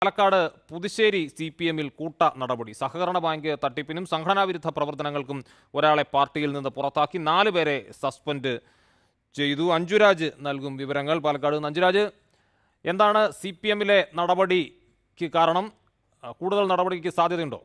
Palakkad Puthussery C P എമ്മിൽ കൂട്ട നടപടി സഹകരണ ബാങ്ക് തട്ടിപ്പിനും സംഘടനാവിരുദ്ധ പ്രവർത്തനങ്ങൾക്കും ഒരാളെ പാർട്ടിയിൽ നിന്ന് പുറത്താക്കി നാല് പേരെ സസ്പെൻഡ് ചെയ്തു അഞ്ജുരാജ് നൽകും വിവരങ്ങൾ പാലക്കാട് നിന്ന് അഞ്ജുരാജ് എന്താണ് സി പി എമ്മിലെ നടപടിക്ക് കാരണം ആ, കൂടുതൽ നടപടിക്ക് സാധ്യതയുണ്ടോ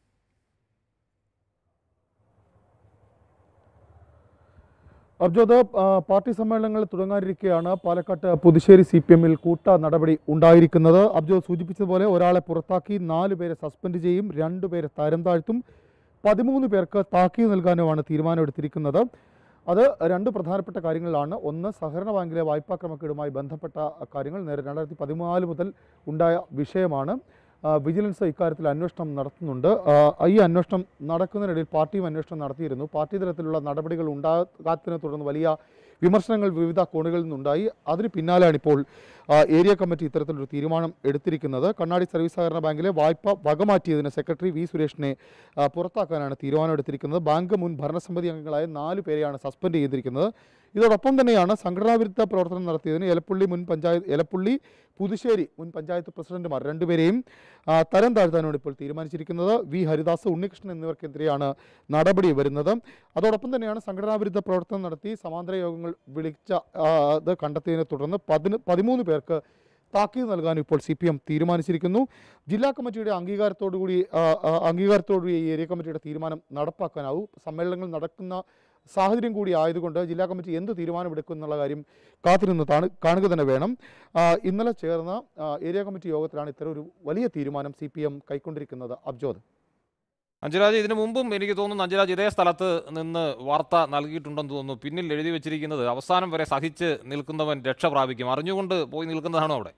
അബ്ജോദ് ആ, പാർട്ടി സമ്മേളനങ്ങൾ തുടങ്ങാനിരിക്കെയാണ് പാലക്കാട്ട് പുതുശ്ശേരി സി പി എമ്മിൽ കൂട്ട നടപടി ഉണ്ടായിരിക്കുന്നത് അബ്ജോദ് സൂചിപ്പിച്ചതുപോലെ ഒരാളെ പുറത്താക്കി നാല് പേരെ സസ്പെൻഡ് ചെയ്യും രണ്ടുപേരെ തരം താഴ്ത്തും പതിമൂന്ന് പേർക്ക് താക്കീത് നൽകാനുമാണ് തീരുമാനമെടുത്തിരിക്കുന്നത് അത് രണ്ട് പ്രധാനപ്പെട്ട കാര്യങ്ങളാണ് ഒന്ന് സഹകരണ ബാങ്കിലെ വായ്പാ ക്രമക്കേടുമായി ബന്ധപ്പെട്ട കാര്യങ്ങൾ നേരെ രണ്ടായിരത്തി പതിനാല് മുതൽ ഉണ്ടായ വിഷയമാണ് ആ, വിജിലൻസ് ഇക്കാര്യത്തിൽ അന്വേഷണം നടത്തുന്നുണ്ട് ആ, ഈ അന്വേഷണം നടക്കുന്നതിനിടയിൽ പാർട്ടിയും അന്വേഷണം നടത്തിയിരുന്നു പാർട്ടി തലത്തിലുള്ള നടപടികൾ ഉണ്ടാകാത്തതിനെ തുടർന്ന് വലിയ വിമർശനങ്ങൾ വിവിധ കോണുകളിൽ നിന്നുണ്ടായി അതിന് പിന്നാലെയാണ് ഇപ്പോൾ ആ, ഏരിയ കമ്മിറ്റി ഇത്തരത്തിലൊരു തീരുമാനം എടുത്തിരിക്കുന്നത് കണ്ണാടി സർവീസ് സഹകരണ ബാങ്കിലെ വായ്പ വകമാറ്റിയതിന് സെക്രട്ടറി വി സുരേഷിനെ ആ, പുറത്താക്കാനാണ് തീരുമാനമെടുത്തിരിക്കുന്നത് ബാങ്ക് മുൻ ഭരണസമിതി അംഗങ്ങളായ നാല് പേരെയാണ് സസ്പെൻഡ് ചെയ്തിരിക്കുന്നത് ഇതോടൊപ്പം തന്നെയാണ് സംഘടനാവിരുദ്ധ പ്രവർത്തനം നടത്തിയതിന് എലപ്പുള്ളി മുൻ പഞ്ചായത്ത് എലപ്പുള്ളി പുതുശ്ശേരി മുൻ പഞ്ചായത്ത് പ്രസിഡന്റുമാർ രണ്ടുപേരെയും ആ, തരം താഴ്ത്താനാണ് ഇപ്പോൾ തീരുമാനിച്ചിരിക്കുന്നത് വി ഹരിദാസ് ഉണ്ണികൃഷ്ണൻ എന്നിവർക്കെതിരെയാണ് നടപടി വരുന്നത് അതോടൊപ്പം തന്നെയാണ് സംഘടനാവിരുദ്ധ പ്രവർത്തനം നടത്തി സമാന്തര യോഗങ്ങൾ വിളിച്ച ആ, അത് കണ്ടെത്തിയതിനെ തുടർന്ന് പതിന് പതിമൂന്ന് പേർക്ക് താക്കീത് നൽകാൻ ഇപ്പോൾ സി പി എം തീരുമാനിച്ചിരിക്കുന്നു ജില്ലാ കമ്മിറ്റിയുടെ അംഗീകാരത്തോടുകൂടി ആ, ആ, അംഗീകാരത്തോടുകൂടി ഈ ഏരിയ കമ്മിറ്റിയുടെ തീരുമാനം നടപ്പാക്കാനാവും സമ്മേളനങ്ങൾ നടക്കുന്ന സാഹചര്യം കൂടി ആയതുകൊണ്ട് ജില്ലാ കമ്മിറ്റി എന്ത് തീരുമാനമെടുക്കും എന്നുള്ള കാര്യം കാത്തിരുന്ന് താണ് കാണുക തന്നെ വേണം ആ, ഇന്നലെ ചേർന്ന ആ, ഏരിയ കമ്മിറ്റി യോഗത്തിലാണ് ഇത്തരം ഒരു വലിയ തീരുമാനം സി പി എം കൈക്കൊണ്ടിരിക്കുന്നത് അബ്ജോദ് അഞ്ജരാജ് ഇതിനു മുമ്പും എനിക്ക് തോന്നുന്നു അഞ്ജരാജ് ഇതേ സ്ഥലത്ത് നിന്ന് വാർത്ത നൽകിയിട്ടുണ്ടെന്ന് തോന്നുന്നു പിന്നിൽ എഴുതി വെച്ചിരിക്കുന്നത് അവസാനം വരെ സഹിച്ച് നിൽക്കുന്നവൻ രക്ഷ പ്രാപിക്കും അറിഞ്ഞുകൊണ്ട് പോയി നിൽക്കുന്നതാണോ അവിടെ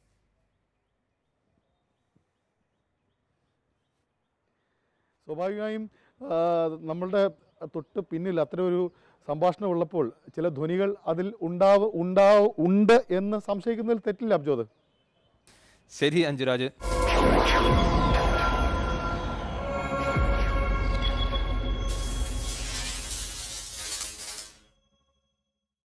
സ്വാഭാവികമായും ആ, നമ്മളുടെ തൊട്ട് പിന്നിൽ അത്തരം ഒരു സംഭാഷണം ഉള്ളപ്പോൾ ചില ധ്വനികൾ അതിൽ ഉണ്ടാവ് ഉണ്ടാവ് ഉണ്ട് എന്ന് സംശയിക്കുന്നതിൽ തെറ്റില്ല അബ്ജോദ് ശരി അഞ്ജുരാജ്